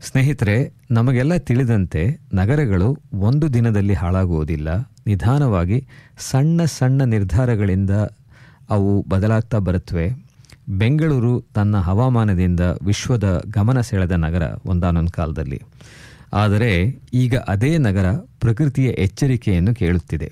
ಸ್ನೇಹಿತರೆ ನಮಗೆಲ್ಲ ತಿಳಿದಂತೆ ನಗರಗಳು ಒಂದು ದಿನದಲ್ಲಿ ಹಾಳಾಗುವುದಿಲ್ಲ ನಿಧಾನವಾಗಿ ಸಣ್ಣ ಸಣ್ಣ ನಿರ್ಧಾರಗಳಿಂದ ಅವು ಬದಲಾಗ್ತಾ ಬರುತ್ತವೆ ಬೆಂಗಳೂರು ತನ್ನ ಹವಾಮಾನದಿಂದ ವಿಶ್ವದ ಗಮನ ಸೆಳೆದ ನಗರ ಒಂದಾನೊಂದು ಕಾಲದಲ್ಲಿ ಆದರೆ ಈಗ ಅದೇ ನಗರ ಪ್ರಕೃತಿಯ ಎಚ್ಚರಿಕೆಯನ್ನು ಕೇಳುತ್ತಿದೆ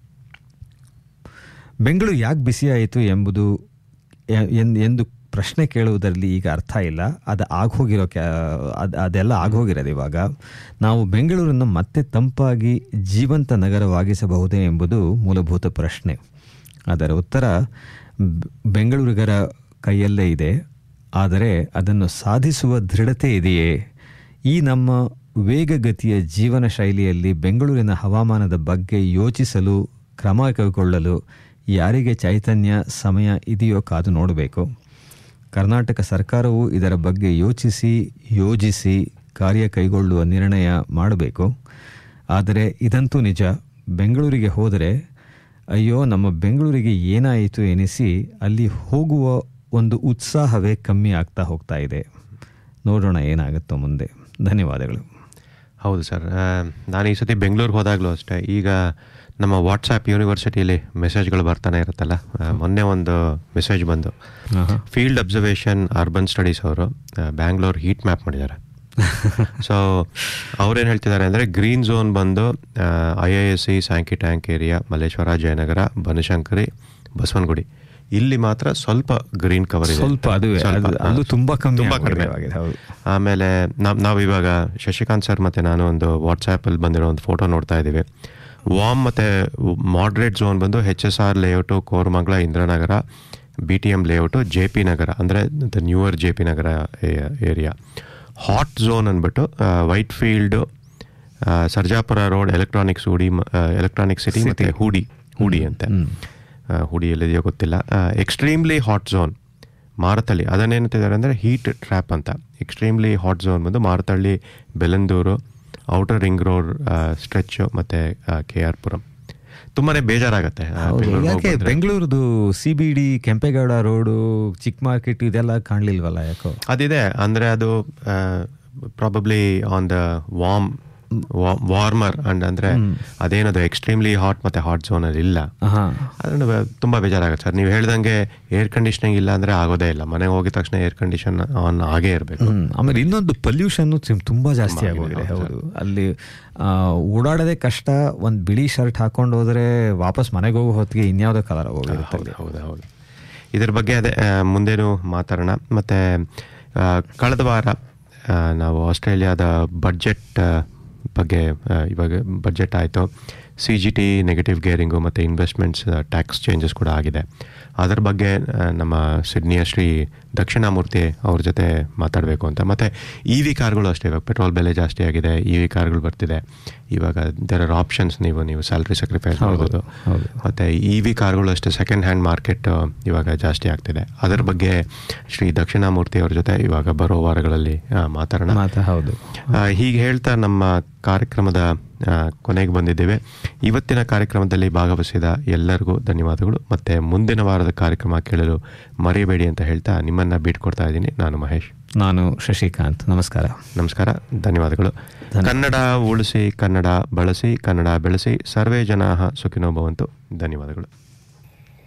ಬೆಂಗಳೂರು ಯಾಕೆ ಬಿಸಿಯಾಯಿತು ಎಂಬುದು ಎ- ಎನ್- ಎಂದು ಪ್ರಶ್ನೆ ಕೇಳುವುದರಲ್ಲಿ ಈಗ ಅರ್ಥ ಇಲ್ಲ ಅದು ಆಗೋಗಿರೋ ಕ್ಯಾ ಅದು ಅದೆಲ್ಲ ಆಗೋಗಿರೋದು ಇವಾಗ ನಾವು ಬೆಂಗಳೂರನ್ನು ಮತ್ತೆ ತಂಪಾಗಿ ಜೀವಂತ ನಗರವಾಗಿಸಬಹುದೇ ಎಂಬುದು ಮೂಲಭೂತ ಪ್ರಶ್ನೆ ಅದರ ಉತ್ತರ ಬ್- ಬೆಂಗಳೂರಿಗರ ಕೈಯಲ್ಲೇ ಇದೆ ಆದರೆ ಅದನ್ನು ಸಾಧಿಸುವ ದೃಢತೆ ಇದೆಯೇ ಈ ನಮ್ಮ ವೇಗಗತಿಯ ಜೀವನ ಶೈಲಿಯಲ್ಲಿ ಬೆಂಗಳೂರಿನ ಹವಾಮಾನದ ಬಗ್ಗೆ ಯೋಚಿಸಲು ಕ್ರಮ ಕೈಗೊಳ್ಳಲು ಯಾರಿಗೆ ಚೈತನ್ಯ ಸಮಯ ಇದೆಯೋ ಕಾದು ನೋಡಬೇಕು ಕರ್ನಾಟಕ ಸರ್ಕಾರವು ಇದರ ಬಗ್ಗೆ ಯೋಚಿಸಿ ಯೋಜಿಸಿ ಕಾರ್ಯ ಕೈಗೊಳ್ಳುವ ನಿರ್ಣಯ ಮಾಡಬೇಕು ಆದರೆ ಇದಂತೂ ನಿಜ ಬೆಂಗಳೂರಿಗೆ ಹೋದರೆ ಅಯ್ಯೋ ನಮ್ಮ ಬೆಂಗಳೂರಿಗೆ ಏನಾಯಿತು ಎನಿಸಿ ಅಲ್ಲಿ ಹೋಗುವ ಒಂದು ಉತ್ಸಾಹವೇ ಕಮ್ಮಿ ಆಗ್ತಾ ಹೋಗ್ತಾ ಇದೆ ನೋಡೋಣ ಏನಾಗುತ್ತೋ ಮುಂದೆ ಧನ್ಯವಾದಗಳು ಹೌದು ಸರ್ ಆ, ನಾನು ಈ ಸತಿ ಬೆಂಗಳೂರಿಗೆ ಹೋದಾಗಲೂ ಅಷ್ಟೇ ಈಗ ನಮ್ಮ ವಾಟ್ಸಾಪ್ ಯೂನಿವರ್ಸಿಟಿಯಲ್ಲಿ ಮೆಸೇಜ್ಗಳು ಬರ್ತಾನೆ ಇರುತ್ತಲ್ಲ ಆ, ಮೊನ್ನೆ ಒಂದು ಮೆಸೇಜ್ ಬಂದು ಆಹಾ. ಫೀಲ್ಡ್ ಅಬ್ಸರ್ವೇಷನ್ ಅರ್ಬನ್ ಸ್ಟಡೀಸ್ ಅವರು ಬ್ಯಾಂಗ್ಳೂರ್ ಹೀಟ್ ಮ್ಯಾಪ್ ಮಾಡಿದ್ದಾರೆ ಸೊ ಅವ್ರೇನು ಹೇಳ್ತಿದ್ದಾರೆ ಅಂದರೆ ಗ್ರೀನ್ ಝೋನ್ ಬಂದು I I S C Sankey tank area Malleshwara Jayanagar Banashankari Basavanagudi ಇಲ್ಲಿ ಮಾತ್ರ ಸ್ವಲ್ಪ ಗ್ರೀನ್ ಕವರ್ ಇದೆ ಸ್ವಲ್ಪ ಅದುವೇ, ಸ್ವಲ್ಪ, ಅದು- ಹಾ, ಅದು ತುಂಬಾ ಕಮ್ಮಿ ತುಂಬಾ ಆಗಿದೆ, ಕಡಿಮೆ ಆಗಿದೆ, ಹೌದು. ಆಮೇಲೆ ನಾವು ನಾವು ಇವಾಗ ಶಶಿಕಾಂತ್ ಸರ್ ಮತ್ತು ನಾನು ಒಂದು ವಾಟ್ಸಾಪಲ್ಲಿ ಬಂದಿರೋ ಒಂದು ಫೋಟೋ ನೋಡ್ತಾ ಇದ್ದೀವಿ ವಾಮ್ ಮತ್ತು ಮಾಡ್ರೇಟ್ ಝೋನ್ ಬಂದು H S R layout Koramangala Indiranagar B T M layout J P Nagar ಅಂದರೆ the newer J P Nagar area hot zone ಅಂದ್ಬಿಟ್ಟು Whitefield Sarjapur road electronics Hoodi electronic city ಮತ್ತು ಹೂಡಿ ಹೂಡಿ ಅಂತೆ ಆ, ಹುಡಿ ಎಲ್ಲಿದೆಯೋ ಗೊತ್ತಿಲ್ಲ ಎಕ್ಸ್ಟ್ರೀಮ್ಲಿ ಹಾಟ್ ಝೋನ್ ಮಾರತಳ್ಳಿ ಅದನ್ನೇನಂತಿದ್ದಾರೆ ಅಂದರೆ ಹೀಟ್ ಟ್ರ್ಯಾಪ್ ಅಂತ ಎಕ್ಸ್ಟ್ರೀಮ್ಲಿ ಹಾಟ್ ಝೋನ್ ಬಂದು Marathahalli Bellandur outer ring road stretch ಮತ್ತು ಕೆ ಆರ್ ಪುರಂ ತುಂಬಾ ಬೇಜಾರಾಗತ್ತೆ ಆ, ಹೌದು, ಬೆಂಗಳೂರಿಗೆ ಯಾಕೆ ಹೋಗ್ಬಂದ್ರೆ. ಬೆಂಗಳೂರುದು C B D Kempegowda road ಚಿಕ್ಕ ಮಾರ್ಕೆಟ್ ಇದೆಲ್ಲ ಕಾಣ್ಲಿಲ್ವಲ್ಲ ಯಾಕೋ ಅದಿದೆ ಅಂದರೆ ಅದು probably on the warm warmer and ಅಂದರೆ ಅದೇನದು ಎಕ್ಸ್ಟ್ರೀಮ್ಲಿ ಹಾಟ್ ಮತ್ತು ಹಾಟ್ ಝೋನಲ್ಲಿ ಇಲ್ಲ ಹಾ ಅದನ್ನು ಬ- ತುಂಬಾ ಬೇಜಾರಾಗುತ್ತೆ ಸರ್ ನೀವು ಹೇಳ್ದಂಗೆ ಏರ್ ಕಂಡೀಷನಿಂಗ್ ಇಲ್ಲ ಅಂದ್ರೆ ಆಗೋದೇ ಇಲ್ಲ ಮನೆಗೆ ಹೋಗಿದ ತಕ್ಷಣ ಏರ್ ಕಂಡೀಷನ್ ಆನ್ ಆಗೇ ಇರಬೇಕು ಹ್ಮ್. ಆಮೇಲೆ ಇನ್ನೊಂದು ಪೊಲ್ಯೂಷನ್ ತುಂಬಾ ಜಾಸ್ತಿ ಆಗೋಗಿದೆ ಹೌದು ಅಲ್ಲಿ ಆ, ಓಡಾಡೋದೇ ಕಷ್ಟ ಒಂದ್ ಬಿಳಿ ಶರ್ಟ್ ಹಾಕೊಂಡು ಹೋದ್ರೆ ವಾಪಸ್ ಮನೆಗೆ ಹೋಗೋ ಹೊತ್ತಿಗೆ ಇನ್ಯಾವುದೋ ಕಲರ್ ಹೋಗಿರುತ್ತೆ ಹೌದು ಹೌದು ಹೌದು ಇದ್ರ ಬಗ್ಗೆ ಅದೇ ಆ, ಮುಂದೇನು ಮಾತಾಡೋಣ ಮತ್ತೆ ಆ, ಕಳೆದ ವಾರ ಆ, ನಾವು ಆಸ್ಟ್ರೇಲಿಯಾದ ಬಡ್ಜೆಟ್ ಬಗ್ಗೆ ಆ, ಇವಾಗ ಬಡ್ಜೆಟ್ ಆಯಿತು C G T negative gearing ಮತ್ತು ಇನ್ವೆಸ್ಟ್ಮೆಂಟ್ಸ್ ಟ್ಯಾಕ್ಸ್ ಚೇಂಜಸ್ ಕೂಡ ಆಗಿದೆ ಅದರ ಬಗ್ಗೆ ಆ, ನಮ್ಮ ಸಿಡ್ನಿಯ ಶ್ರೀ ದಕ್ಷಿಣಾಮೂರ್ತಿ ಅವ್ರ ಜೊತೆ ಮಾತಾಡಬೇಕು ಅಂತ ಮತ್ತು ಇ ವಿ ಕಾರ್ಗಳು ಅಷ್ಟೇ ಇವಾಗ ಪೆಟ್ರೋಲ್ ಬೆಲೆ ಜಾಸ್ತಿ ಆಗಿದೆ ಇ ವಿ ಕಾರ್ಗಳು ಬರ್ತಿದೆ ಇವಾಗ ದೇರ್ ಆರ್ ಆಪ್ಷನ್ಸ್ ನೀವು ನೀವು ಸ್ಯಾಲ್ರಿ ಸ್ಯಾಕ್ರಿಫೈಸ್ ಮಾಡ್ಬೋದು ಹೌದು. ಮತ್ತು ಇ ವಿ ಕಾರ್ಗಳು ಅಷ್ಟೇ ಸೆಕೆಂಡ್ ಹ್ಯಾಂಡ್ ಮಾರ್ಕೆಟ್ ಇವಾಗ ಜಾಸ್ತಿ ಆಗ್ತಿದೆ ಅದರ ಬಗ್ಗೆ ಶ್ರೀ ದಕ್ಷಿಣಾಮೂರ್ತಿ ಅವ್ರ ಜೊತೆ ಇವಾಗ ಬರೋ ವಾರಗಳಲ್ಲಿ ಆ, ಮಾತಾಡೋಣ ಮಾತಾ ಹೌದು ಆ, ಹೀಗೆ ಹೇಳ್ತಾ ನಮ್ಮ ಕಾರ್ಯಕ್ರಮದ ಆ, ಕೊನೆಗೆ ಬಂದಿದ್ದೇವೆ ಇವತ್ತಿನ ಕಾರ್ಯಕ್ರಮದಲ್ಲಿ ಭಾಗವಹಿಸಿದ ಎಲ್ಲರಿಗೂ ಧನ್ಯವಾದಗಳು ಮತ್ತು ಮುಂದಿನ ವಾರದ ಕಾರ್ಯಕ್ರಮ ಕೇಳಲು ಮರೆಯಬೇಡಿ ಅಂತ ಹೇಳ್ತಾ ನಿಮ್ಮನ್ನು ಬಿಟ್ಕೊಡ್ತಾ ಇದ್ದೀನಿ ನಾನು ಮಹೇಶ್ ನಾನು ಶಶಿಕಾಂತ್ ನಮಸ್ಕಾರ ನಮಸ್ಕಾರ ಧನ್ಯವಾದಗಳು ಕನ್ನಡ ಉಳಿಸಿ ಕನ್ನಡ ಬಳಸಿ ಕನ್ನಡ ಬೆಳೆಸಿ ಸರ್ವೇ ಜನ ಸುಖಿನೋ ಭವಂತು ಧನ್ಯವಾದಗಳು